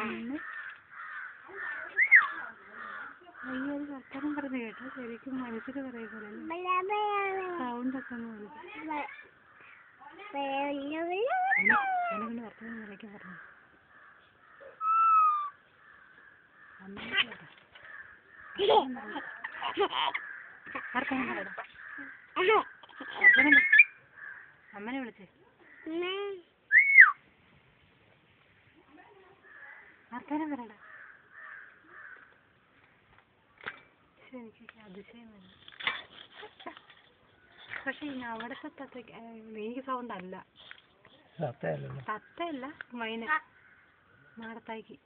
പിന്നെ അയ്യോ അത് വർത്തമാനം പറഞ്ഞു കേട്ടോ ശരിക്കും മനസ്സിൽ പറയുമ്പോഴല്ലേ സൗണ്ടൊക്കെ ഒന്ന് മനസ്സിൽ എന്നെ കൊണ്ട് വർത്തമാനം നിലയ്ക്ക് പറഞ്ഞു അമ്മേനെ കേട്ടോ വർത്തമാനം പറയടാ വർത്തമാനം പറ. അമ്മനെ വിളിച്ചേ വർത്തമാനം പറയടാ പക്ഷെ എനിക്ക് അതിശയം വന്നു പക്ഷെ ഇനി അവിടുത്തെ തത്തയ്ക്ക് എനിക്ക് സൗണ്ട് അല്ല സത്തയല്ലല്ലോ തത്തയല്ല മൈന നാടത്തായിക്ക്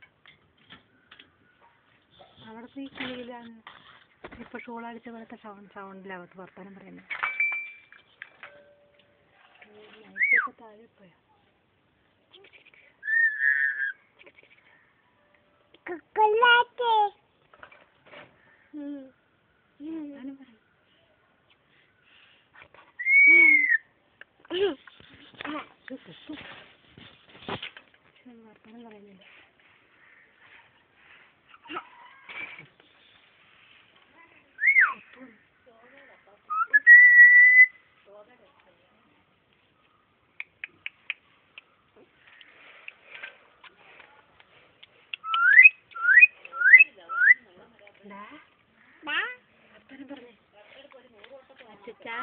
അവിടുത്തെ ഈ കിളിയിലാണ് ഇപ്പൊ ഷൂളടിച്ച പോലത്തെ സൗണ്ട് സൗണ്ടിലകത്ത് വർത്താനം പറയുന്നത് ലൈറ്റൊക്കെ താഴെ പോയോ വർത്താനം പറയും വർത്താനം പറയുന്നില്ല ഡാ, വർത്താനം പറഞ്ഞേ അച്ചച്ചാ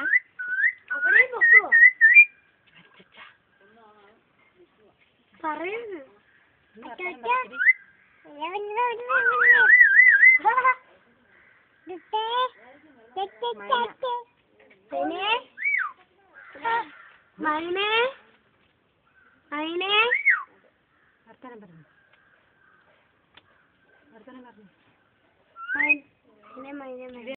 അച്ചച്ചാ പറയുന്നു ഒന്ന് വർത്താനം പറയടി. മൈനേ മൈനേ വർത്താനം പറഞ്ഞു വർത്താനം പറഞ്ഞു മൈനേ മൈനേ